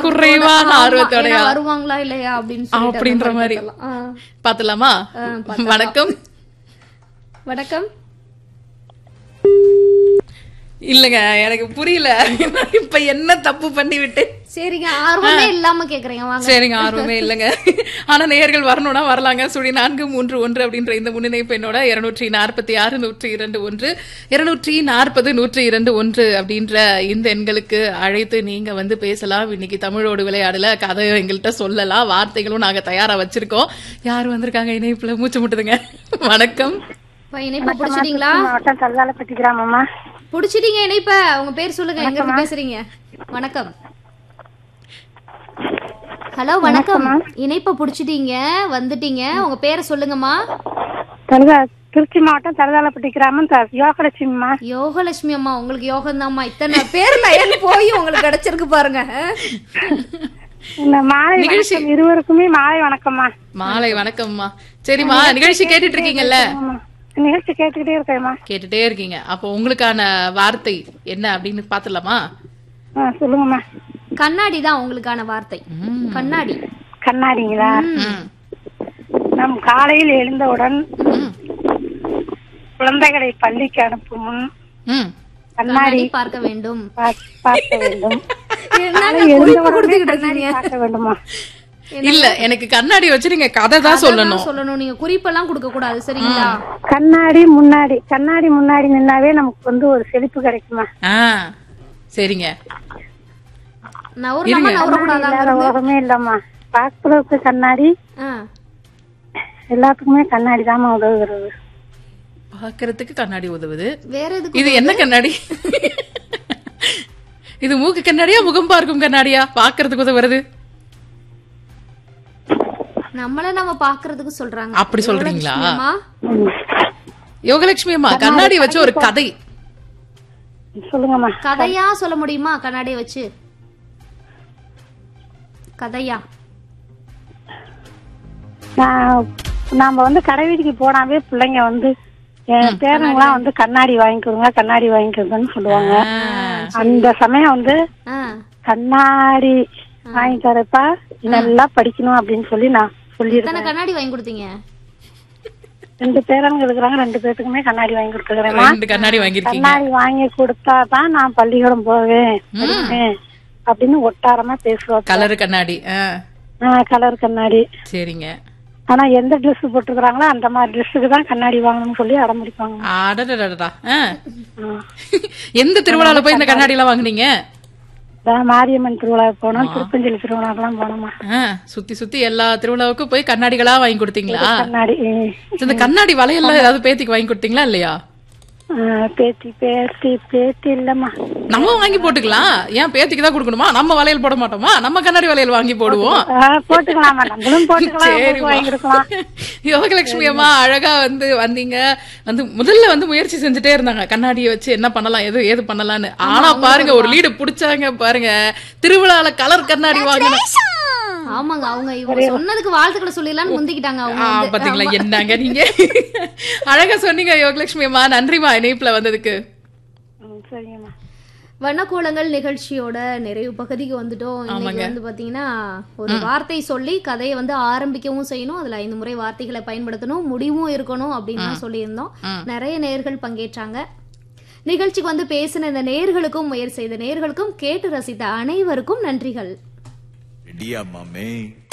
குறைவான ஆமா, ஆர்வத்தோடயா? ஏன்னா வருவாங்களா இல்லையா அப்படின்னு சொல்லிட்டு அந்த அப்படின்ற மாதிரி. கேட்டலாம். ஆ. பாத்துலாமா ஆ, பாத்துடலாம். வணக்கம் வணக்கம் இல்லங்க எனக்கு புரியல நான் இப்ப என்ன தப்பு பண்ணி விட்டேன் சரிங்க ஆர்வமே இல்லாம கேக்குறீங்க வாங்க சரிங்க ஆர்வமே இல்லைங்க ஆனா நேயர்கள் வரணும்னா வரலாங்க சுழி நான்கு மூன்று ஒன்று அப்படின்ற இந்த முன்னிணைப்பு என்னோட இருநூற்றி நாற்பத்தி ஆறு நூற்றி இரண்டு ஒன்று இருநூற்றி நாற்பது நூற்றி இரண்டு ஒன்று அப்படின்ற இந்த எண்களுக்கு அழைத்து நீங்க வந்து பேசலாம் இன்னைக்கு தமிழோடு விளையாடல கதையை எங்கள்கிட்ட சொல்லலாம் வார்த்தைகளும் நாங்க தயாரா வச்சிருக்கோம் யார் வந்திருக்காங்க இணைப்புல மூச்சு முட்டுதுங்க வணக்கம் இப்ப இணைப்ப புடிச்சிட்டீங்களா மாவட்டம் தல்வாலப்பட்டி கிராமமா புடிச்சிட்டீங்க இணைப்ப உங்க பேர் சொல்லுங்க எங்க இருந்து பேசுறீங்க வணக்கம் ஹலோ வணக்கம் இணைப்ப புடிச்சிட்டீங்க வந்துட்டீங்க உங்க பேரை சொல்லுங்கம்மா தல்வா திருச்சி மாவட்டம் தலதாலப்பட்டி கிராமம் த- யோகலட்சுமிம்மா யோகலட்சுமி அம்மா உங்களுக்கு யோகம் இத்தனை பேர் லைன் போய் உங்களுக்கு கிடைச்சிருக்கு பாருங்க இந்த மாலை வணக்கம் இருவருக்குமே மாலை வணக்கம்மா மாலை வணக்கம்மா சரிம்மா நிகழ்ச்சி கேட்டுட்டு இருக்கீங்கல்ல ஆமா. நிகழ்ச்சி கேட்டுக்கிட்டே இருக்கேம்மா கேட்டுட்டே இருக்கீங்க அப்போ உங்களுக்கான வார்த்தை என்ன அப்படின்னு பாத்துடலாமா ஆ, சொல்லுங்கம்மா கண்ணாடி தான் உங்களுக்கான வார்த்தை கண்ணாடி கண்ணாடிங்களா ம். நம் காலையில் எழுந்தவுடன் ம். குழந்தைகளை பள்ளிக்கு அனுப்பும் முன் ம். கண்ணாடி கண்ணாடி பார்க்க வேண்டும் பா- பார்க்க வேண்டும் என்னங்க காலை குறிப்பு எழுந்தவுடனே கொடுத்துக்கிட்டு கண்ணாடி இருக்கீங்க பார்க்க வேண்டுமா இல்ல எனக்கு கண்ணாடி வச்சு நீங்க கதை தான் சொல்லணும் அதான் சொல்லணும் நீங்க குறிப்பெல்லாம் கொடுக்க கூடாது சரிங்களா கண்ணாடி முன்னாடி கண்ணாடி முன்னாடி நின்னாவே நமக்கு வந்து ஒரு செழிப்பு கிடைக்குமா ஆ சரிங்க நவரலாமா நவரக்கூடாதா வேற உலகமே இல்லம்மா பார்க்கறதுக்கு கண்ணாடி ஆ. எல்லாத்துக்குமே கண்ணாடி தாம்மா உதவுகிறது பாக்குறதுக்கு கண்ணாடி உதவுது வேற எதுக்கு இது என்ன கண்ணாடி இது மூக்கு கண்ணாடியா முகம் பார்க்கும் கண்ணாடியா பாக்குறதுக்கு உதவுறது நம்மள நம்ம பாக்குறதுக்கு சொல்றாங்க அப்படி சொல்றீங்களா? யோகலட்சுமி அம்மா, யோகலட்சுமி அம்மா கண்ணாடி வச்சு ஒரு கதை சொல்லுங்கம்மா கதையா சொல்ல முடியுமா கண்ணாடியை வச்சு கதையா நான் நாம வந்து கடை வீதிக்கு போனாவே பிள்ளைங்க வந்து என் பேரங்களாம் வந்து கண்ணாடி வாங்கிக்கோங்க கண்ணாடி வாங்கிக்கோங்கன்னு சொல்லுவாங்க அந்த சமயம் வந்து ஆ. கண்ணாடி வாங்கி தரப்பா நல்லா படிக்கணும் அப்படின்னு சொல்லி நான் சொல்லியிருக்கேன் எத்தனை கண்ணாடி வாங்கி கொடுத்தீங்க ரெண்டு பேரங்க இருக்கிறாங்க ரெண்டு பேத்துக்குமே கண்ணாடி வாங்கி கொடுத்துக்கிறேன் ரெண்டு கண்ணாடி வாங்கிருக்கீங்க கண்ணாடி வாங்கி கொடுத்தாதான் நான் பள்ளிக்கூடம் போவேன் படிப்பேன் அப்படின்னு ஒட்டாரமா பேசுவாங்க கலரு கண்ணாடி ஆ, கலர் கண்ணாடி சரிங்க ஆனா எந்த Dress போட்டுருக்காங்களோ அந்த மாதிரி ட்ரெஸ்ஸுக்கு தான் கண்ணாடி வாங்கணும்னு சொல்லி அடம்பிடிப்பாங்க அடடடடா ஆ. எந்த திருவிழால போய் இந்த கண்ணாடி எல்லாம் வாங்குனீங்க அதான் மாரியம்மன் திருவிழா போனோம் திருப்பஞ்சலி திருவிழாக்கெல்லாம் போனோமா ஆ, சுத்தி சுத்தி எல்லா திருவிழாவுக்கும் போய் கண்ணாடிகளா வாங்கி கொடுத்தீங்களா கண்ணாடி ம். இந்த கண்ணாடி வளையல்லாம் ஏதாவது பேத்திக்கு வாங்கி கொடுத்தீங்களா இல்லையா ஆ, பேத்தி பேத்தி பேத்தி இல்லம்மா நம்ம வாங்கி போட்டுக்கலாம் ஏன் பேத்திக்கு தான் கொடுக்கணுமா நம்ம வளையல் போட மாட்டோமா நம்ம கண்ணாடி வளையல் வாங்கி போடுவோம் ஆ, போட்டுக்கலாமா நம்மளும் போட்டுக்கலாம் உங்களுக்கு வாங்கி கொடுக்கலாம் யோகலட்சுமி அம்மா அழகா வந்து வந்தீங்க வந்து முதல்ல வந்து முயற்சி செஞ்சுட்டே இருந்தாங்க கண்ணாடியை வச்சு என்ன பண்ணலாம் எது ஏது பண்ணலாம்னு ஆனா பாருங்க ஒரு லீடு புடிச்சாங்க பாருங்க திருவிழால கலர் கண்ணாடி வாங்கின ஆமாங்க அவங்க இவங்க சொன்னதுக்கு வாழ்த்துக்களை சொல்லிடலாம்னு முந்திக்கிட்டாங்க அவங்க ஆ, வந்து. பாத்தீங்களா என்னங்க நீங்க அழகா சொன்னீங்க யோகலட்சுமி அம்மா நன்றிமா இணைப்புல வந்ததுக்கு ம், சரிங்கம்மா வண்ணக்கோலங்கள் நிகழ்ச்சியோட நிறைவு பகுதிக்கு வந்துட்டோம் இன்னைக்கு வந்து பாத்தீங்கன்னா ஒரு வார்த்தை சொல்லி கதையை வந்து ஆரம்பிக்கவும் செய்யணும் அதுல ஐந்து முறை வார்த்தைகளை பயன்படுத்தணும் முடிவும் இருக்கணும் அப்படின்னு தான் சொல்லியிருந்தோம் நிறைய நேர்கள் பங்கேற்றாங்க நிகழ்ச்சிக்கு வந்து பேசின இந்த நேர்களுக்கும் முயற்சி செய்த நேர்களுக்கும் கேட்டு ரசித்த அனைவருக்கும் நன்றிகள் ரெடியா மாமே